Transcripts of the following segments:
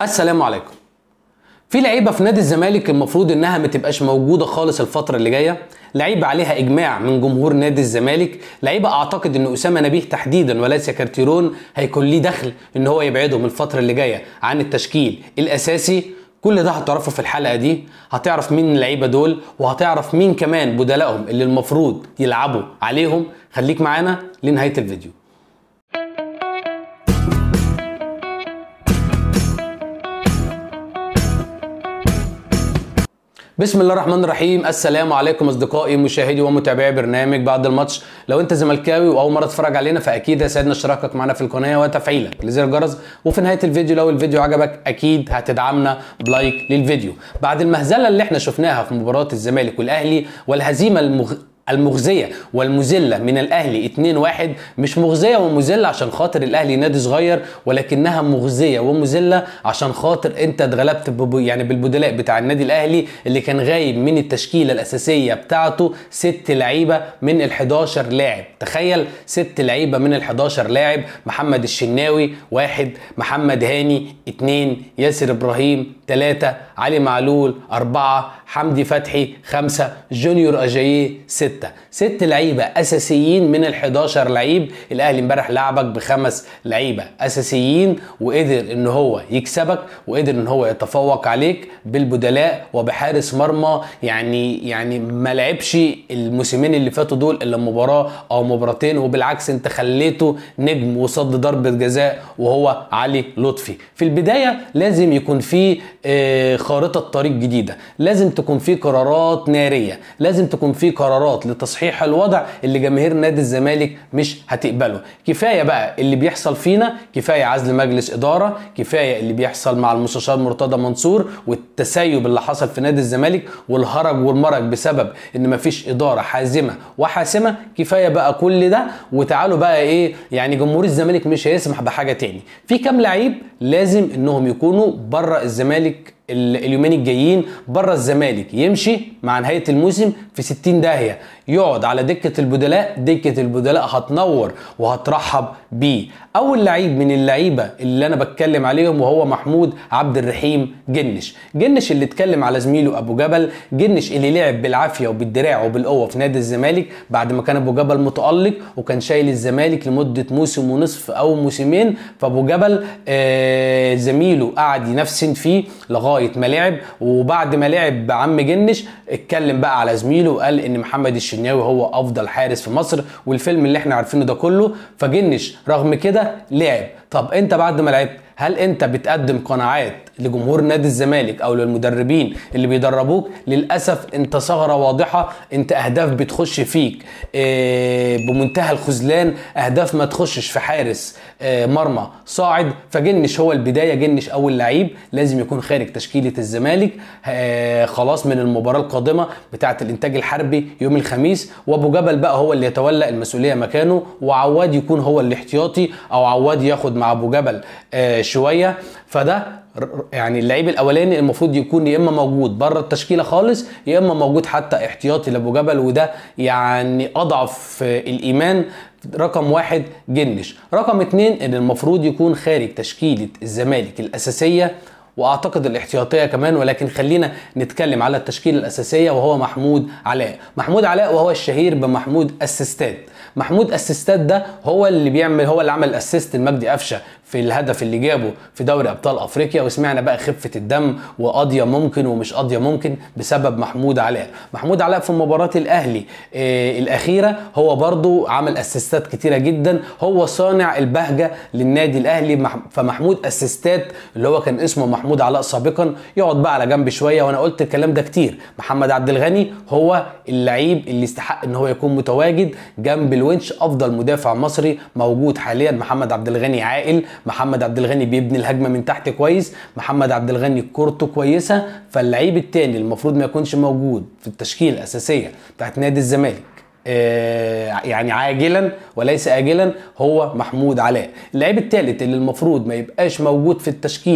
السلام عليكم في لعيبه في نادي الزمالك المفروض انها ما تبقاش موجوده خالص الفتره اللي جايه لعيبه عليها اجماع من جمهور نادي الزمالك لعيبه اعتقد ان اسامه نبيه تحديدا وليس كارتيرون هيكون ليه دخل ان هو يبعدهم الفتره اللي جايه عن التشكيل الاساسي كل ده هتعرفه في الحلقه دي هتعرف مين اللعيبه دول وهتعرف مين كمان بدلائهم اللي المفروض يلعبوا عليهم خليك معانا لنهايه الفيديو بسم الله الرحمن الرحيم السلام عليكم اصدقائي مشاهدي ومتابعي برنامج بعد الماتش لو انت زملكاوي واول مره تتفرج علينا فاكيد هيسعدنا اشتراكك معنا في القناه وتفعيلك لزر الجرس وفي نهايه الفيديو لو الفيديو عجبك اكيد هتدعمنا بلايك للفيديو بعد المهزله اللي احنا شفناها في مباراه الزمالك والاهلي والهزيمه المغ... المخزيه والمذله من الاهلي 2-1 مش مخزيه ومذله عشان خاطر الاهلي نادي صغير ولكنها مخزيه ومذله عشان خاطر انت اتغلبت بب... يعني بالبدلاء بتاع النادي الاهلي اللي كان غايب من التشكيله الاساسيه بتاعته ست لعيبه من ال11 لاعب تخيل ست لعيبه من ال11 لاعب محمد الشناوي واحد محمد هاني اتنين ياسر ابراهيم ثلاثة علي معلول أربعة حمدي فتحي خمسة جونيور أجاييه ستة ست لعيبة أساسيين من ال11 لعيب الأهلي امبارح لعبك بخمس لعيبة أساسيين وقدر إن هو يكسبك وقدر إن هو يتفوق عليك بالبدلاء وبحارس مرمى يعني يعني ما لعبش الموسمين اللي فاتوا دول إلا مباراة أو مباراتين وبالعكس أنت خليته نجم وصد ضربة جزاء وهو علي لطفي في البداية لازم يكون في خارطة طريق جديدة لازم تكون في قرارات نارية لازم تكون في قرارات لتصحيح الوضع اللي جماهير نادي الزمالك مش هتقبله كفاية بقى اللي بيحصل فينا كفاية عزل مجلس إدارة كفاية اللي بيحصل مع المستشار مرتضى منصور والتسيب اللي حصل في نادي الزمالك والهرج والمرج بسبب ان مفيش إدارة حازمة وحاسمة كفاية بقى كل ده وتعالوا بقى ايه يعني جمهور الزمالك مش هيسمح بحاجة تاني في كام لعيب لازم انهم يكونوا بره الزمالك اليومين الجايين بره الزمالك يمشي مع نهايه الموسم في 60 داهيه يقعد على دكه البدلاء دكه البدلاء هتنور وهترحب بيه اول لعيب من اللعيبه اللي انا بتكلم عليهم وهو محمود عبد الرحيم جنش جنش اللي اتكلم على زميله ابو جبل جنش اللي لعب بالعافيه وبالدراع وبالقوه في نادي الزمالك بعد ما كان ابو جبل متالق وكان شايل الزمالك لمده موسم ونصف او موسمين فابو جبل آه زميله قعد ينفسن فيه لغايه ما لعب وبعد ما لعب عم جنش اتكلم بقى على زميله وقال ان محمد الشناوي هو افضل حارس في مصر والفيلم اللي احنا عارفينه ده كله فجنش رغم كده لعب طب انت بعد ما لعبت هل انت بتقدم قناعات لجمهور نادي الزمالك او للمدربين اللي بيدربوك للاسف انت ثغره واضحه انت اهداف بتخش فيك اه بمنتهى الخذلان اهداف ما تخشش في حارس اه مرمى صاعد فجنش هو البدايه جنش اول لعيب لازم يكون خارج تشكيله الزمالك اه خلاص من المباراه القادمه بتاعه الانتاج الحربي يوم الخميس وابو جبل بقى هو اللي يتولى المسؤوليه مكانه وعواد يكون هو الاحتياطي او عواد ياخد مع ابو جبل شويه فده يعني اللعيب الاولاني المفروض يكون يا اما موجود بره التشكيله خالص يا اما موجود حتى احتياطي لابو جبل وده يعني اضعف الايمان رقم واحد جنش رقم اتنين ان المفروض يكون خارج تشكيله الزمالك الاساسيه واعتقد الاحتياطيه كمان ولكن خلينا نتكلم على التشكيله الاساسيه وهو محمود علاء محمود علاء وهو الشهير بمحمود اسيستات محمود اسيستات ده هو اللي بيعمل هو اللي عمل اسيست لمجدي قفشه في الهدف اللي جابه في دوري ابطال افريقيا وسمعنا بقى خفه الدم وقضيه ممكن ومش قضيه ممكن بسبب محمود علاء محمود علاء في مباراه الاهلي آه الاخيره هو برضو عمل اسيستات كتيره جدا هو صانع البهجه للنادي الاهلي فمحمود اسيستات اللي هو كان اسمه محمود علاء سابقا يقعد بقى على جنب شويه وانا قلت الكلام ده كتير محمد عبد الغني هو اللعيب اللي يستحق ان هو يكون متواجد جنب الونش افضل مدافع مصري موجود حاليا محمد عبد الغني عاقل محمد عبد الغني بيبني الهجمه من تحت كويس محمد عبد الغني كورته كويسه فاللعيب التاني المفروض ما يكونش موجود في التشكيله الاساسيه بتاعت نادي الزمالك يعني عاجلا وليس اجلا هو محمود علاء اللعيب الثالث اللي المفروض ما يبقاش موجود في التشكيله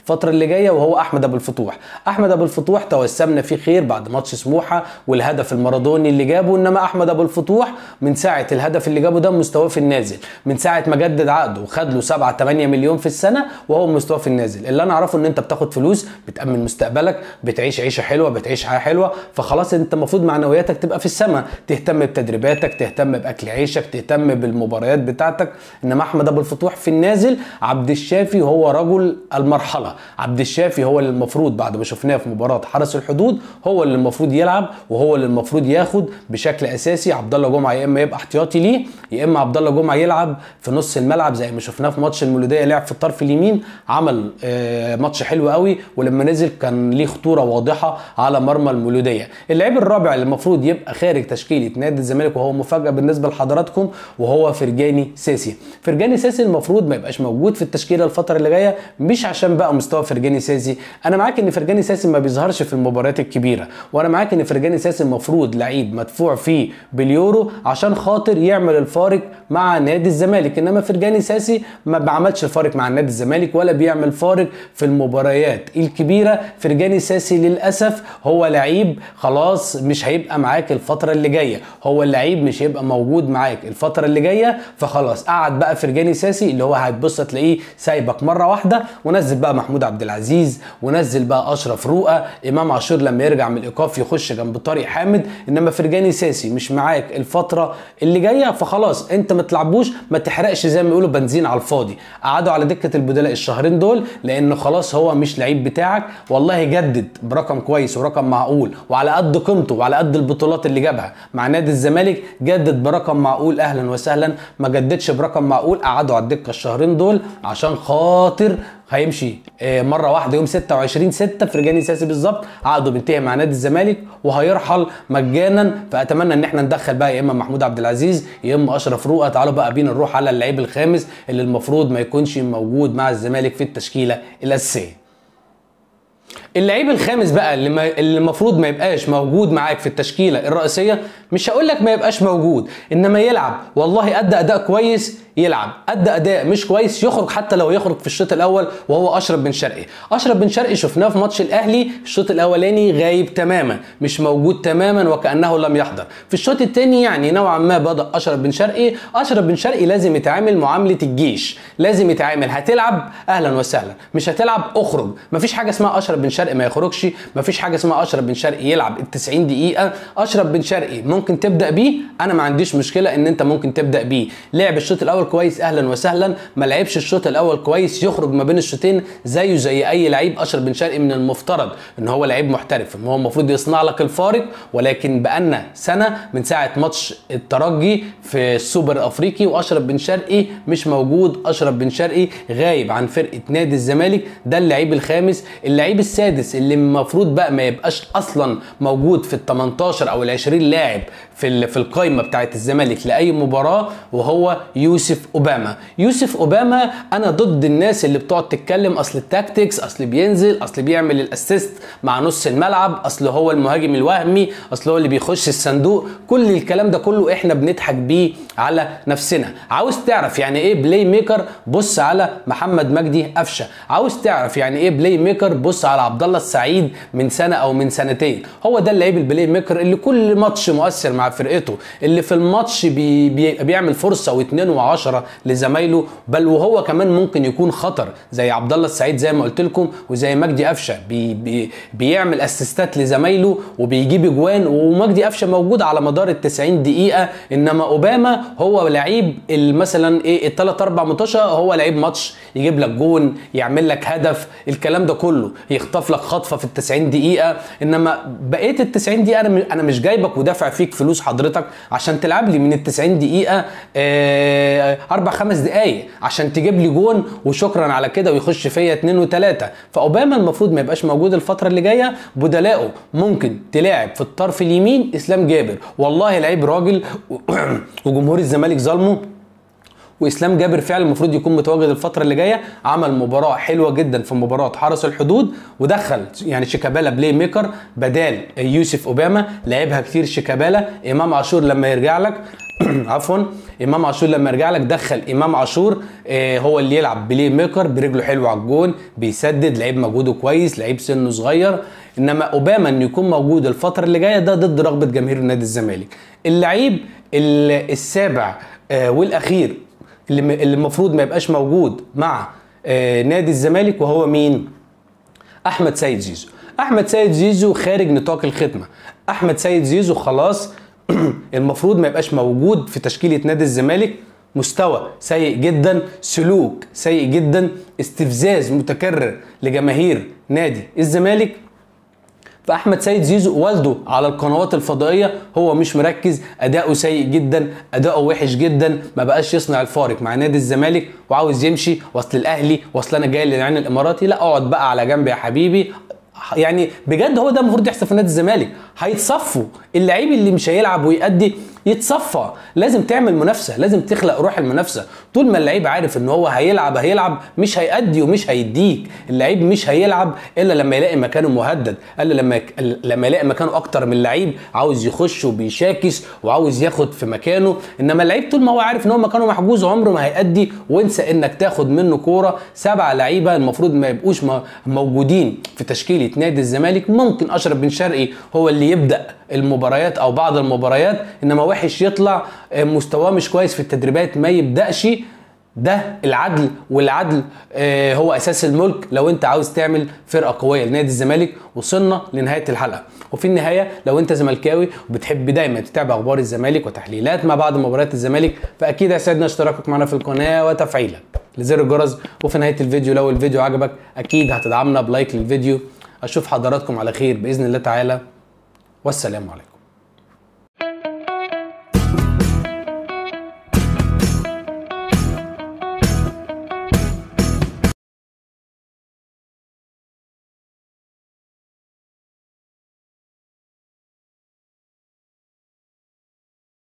الفتره اللي جايه وهو احمد ابو الفتوح احمد ابو الفتوح توسمنا فيه خير بعد ماتش سموحه والهدف المارادوني اللي جابه انما احمد ابو الفتوح من ساعه الهدف اللي جابه ده مستواه في النازل من ساعه ما جدد عقده وخد له 7 8 مليون في السنه وهو مستواه في النازل اللي انا اعرفه ان انت بتاخد فلوس بتامن مستقبلك بتعيش عيشه حلوه بتعيش حياه حلوه فخلاص انت المفروض معنوياتك تبقى في السماء تهتم بتدريباتك تهتم باكل عيشك تهتم بالمباريات بتاعتك انما احمد ابو الفتوح في النازل عبد الشافي هو رجل المرحله عبد الشافي هو اللي المفروض بعد ما شفناه في مباراه حرس الحدود هو اللي المفروض يلعب وهو اللي المفروض ياخد بشكل اساسي عبد الله جمعه يا اما يبقى احتياطي ليه يا اما عبد الله جمعه يلعب في نص الملعب زي ما شفناه في ماتش المولوديه لعب في الطرف اليمين عمل آه، ماتش حلو قوي ولما نزل كان ليه خطوره واضحه على مرمى المولوديه اللعيب الرابع اللي المفروض يبقى خارج تشكيله نادي الزمالك وهو مفاجاه بالنسبه لحضراتكم وهو فرجاني ساسي فرجاني ساسي المفروض ما يبقاش موجود في التشكيله الفتره اللي جايه مش عشان بقى مستوى فرجاني ساسي انا معاك ان فرجاني ساسي ما بيظهرش في المباريات الكبيره وانا معاك ان فرجاني ساسي المفروض لعيب مدفوع فيه باليورو عشان خاطر يعمل الفارق مع نادي الزمالك انما فرجاني ساسي ما بعملش الفارق مع نادي الزمالك ولا بيعمل فارق في المباريات الكبيره فرجاني ساسي للاسف هو لعيب خلاص مش هيبقى معاك الفتره اللي جايه هو اللعيب مش هيبقى موجود معاك الفتره اللي جايه فخلاص قعد بقى فرجاني ساسي اللي هو هتبص تلاقيه سايبك مره واحده ونزل بقى محمود عبد العزيز ونزل بقى اشرف رؤى امام عاشور لما يرجع من الايقاف يخش جنب طارق حامد انما فرجاني ساسي مش معاك الفتره اللي جايه فخلاص انت ما تلعبوش ما تحرقش زي ما يقولوا بنزين على الفاضي قعدوا على دكه البدلاء الشهرين دول لان خلاص هو مش لعيب بتاعك والله جدد برقم كويس ورقم معقول وعلى قد قيمته وعلى قد البطولات اللي جابها مع نادي الزمالك جدد برقم معقول اهلا وسهلا ما جددش برقم معقول قعدوا على الدكه الشهرين دول عشان خاطر هيمشي آه، مره واحده يوم 26 6 فرجاني ساسي بالظبط عقده بينتهي مع نادي الزمالك وهيرحل مجانا فاتمنى ان احنا ندخل بقى يا اما محمود عبد العزيز يا اما اشرف رؤى تعالوا بقى بينا نروح على اللعيب الخامس اللي المفروض ما يكونش موجود مع الزمالك في التشكيله الاساسيه اللعيب الخامس بقى اللي, ما اللي المفروض ما يبقاش موجود معاك في التشكيله الرئيسيه مش هقول لك ما يبقاش موجود انما يلعب والله ادى اداء كويس يلعب ادى اداء مش كويس يخرج حتى لو يخرج في الشوط الاول وهو اشرف بن شرقي اشرف بن شرقي شفناه في ماتش الاهلي الشوط الاولاني غايب تماما مش موجود تماما وكانه لم يحضر في الشوط الثاني يعني نوعا ما بدا اشرف بن شرقي اشرف بن شرقي لازم يتعامل معامله الجيش لازم يتعامل هتلعب اهلا وسهلا مش هتلعب اخرج مفيش حاجه اسمها اشرف بن شرقي ما يخرجش مفيش حاجه اسمها اشرف بن شرقي يلعب ال 90 دقيقه اشرف بن شرقي ممكن تبدا بيه انا ما عنديش مشكله ان انت ممكن تبدا بيه لعب الشوط الاول كويس اهلا وسهلا ما لعبش الشوط الاول كويس يخرج ما بين الشوطين زيه زي اي لعيب اشرف بن شرقي من المفترض ان هو لعيب محترف ان هو المفروض يصنع لك الفارق ولكن بقالنا سنه من ساعه ماتش الترجي في السوبر الافريقي واشرف بن شرقي مش موجود اشرف بن شرقي غايب عن فرقه نادي الزمالك ده اللعيب الخامس اللعيب السادس اللي المفروض بقى ما يبقاش اصلا موجود في ال 18 او ال 20 لاعب في ال- في القائمه بتاعه الزمالك لاي مباراه وهو يوسف اوباما يوسف اوباما انا ضد الناس اللي بتقعد تتكلم اصل التاكتكس اصل بينزل اصل بيعمل الاسيست مع نص الملعب اصل هو المهاجم الوهمي اصل هو اللي بيخش الصندوق كل الكلام ده كله احنا بنضحك بيه على نفسنا عاوز تعرف يعني ايه بلاي ميكر بص على محمد مجدي قفشه عاوز تعرف يعني ايه بلاي ميكر بص على عبد الله السعيد من سنه او من سنتين هو ده اللعيب البلاي ميكر اللي كل ماتش مؤثر مع فرقته اللي في الماتش بي بي بيعمل فرصه واثنين وعشرة لزمايله بل وهو كمان ممكن يكون خطر زي عبد الله السعيد زي ما قلت لكم وزي مجدي قفشه بي بي بيعمل اسيستات لزمايله وبيجيب اجوان ومجدي قفشه موجود على مدار ال 90 دقيقه انما اوباما هو لعيب ال- مثلا ايه الثلاث اربع ماتشات هو لعيب ماتش يجيب لك جون يعمل لك هدف الكلام ده كله يخطف لك خطفه في ال 90 دقيقه انما بقيه ال 90 دقيقه انا م- انا مش جايبك ودافع فيك فلوس حضرتك عشان تلعب لي من ال 90 دقيقه آه، اربع خمس دقائق عشان تجيب لي جون وشكرا على كده ويخش فيا اتنين وتلاته فاوباما المفروض ما يبقاش موجود الفتره اللي جايه بدلاؤه ممكن تلاعب في الطرف اليمين اسلام جابر والله لعيب راجل وجمهور الزمالك ظلمه واسلام جابر فعلا المفروض يكون متواجد الفتره اللي جايه عمل مباراه حلوه جدا في مباراه حرس الحدود ودخل يعني شيكابالا بلاي ميكر بدال يوسف اوباما لعبها كتير شيكابالا امام عاشور لما يرجع لك عفوا امام عاشور لما يرجع لك دخل امام عاشور آه هو اللي يلعب بلاي ميكر برجله حلوه على الجون بيسدد لعيب مجهوده كويس لعيب سنه صغير انما اوباما انه يكون موجود الفتره اللي جايه ده ضد رغبه جماهير نادي الزمالك اللعيب ال- السابع آه والاخير اللي م- اللي المفروض ما يبقاش موجود مع آه نادي الزمالك وهو مين احمد سيد زيزو احمد سيد زيزو خارج نطاق الخدمه احمد سيد زيزو خلاص المفروض ما يبقاش موجود في تشكيله نادي الزمالك مستوى سيء جدا سلوك سيء جدا استفزاز متكرر لجماهير نادي الزمالك فاحمد سيد زيزو والده على القنوات الفضائيه هو مش مركز اداؤه سيء جدا اداؤه وحش جدا ما بقاش يصنع الفارق مع نادي الزمالك وعاوز يمشي وصل الاهلي وصل انا جاي للعين الاماراتي لا اقعد بقى على جنب يا حبيبي يعني بجد هو ده المفروض يحصل في نادي الزمالك هيتصفوا اللعيب اللي مش هيلعب ويأدي يتصفى لازم تعمل منافسه لازم تخلق روح المنافسه طول ما اللعيب عارف ان هو هيلعب هيلعب مش هيأدي ومش هيديك اللعيب مش هيلعب الا لما يلاقي مكانه مهدد الا لما يك... لما يلاقي مكانه اكتر من لعيب عاوز يخش وبيشاكس وعاوز ياخد في مكانه انما اللعيب طول ما هو عارف ان هو مكانه محجوز عمره ما هيأدي وانسى انك تاخد منه كوره سبع لعيبه المفروض ما يبقوش م- موجودين في تشكيله نادي الزمالك ممكن اشرف بن شرقي هو اللي يبدا المباريات او بعض المباريات انما وحش يطلع آه، مستواه مش كويس في التدريبات ما يبداش ده العدل والعدل آه، هو اساس الملك لو انت عاوز تعمل فرقه قويه لنادي الزمالك وصلنا لنهايه الحلقه وفي النهايه لو انت زملكاوي وبتحب دايما تتابع اخبار الزمالك وتحليلات ما بعد مباريات الزمالك فاكيد هيسعدنا اشتراكك معنا في القناه وتفعيلك لزر الجرس وفي نهايه الفيديو لو الفيديو عجبك اكيد هتدعمنا بلايك للفيديو اشوف حضراتكم على خير باذن الله تعالى والسلام عليكم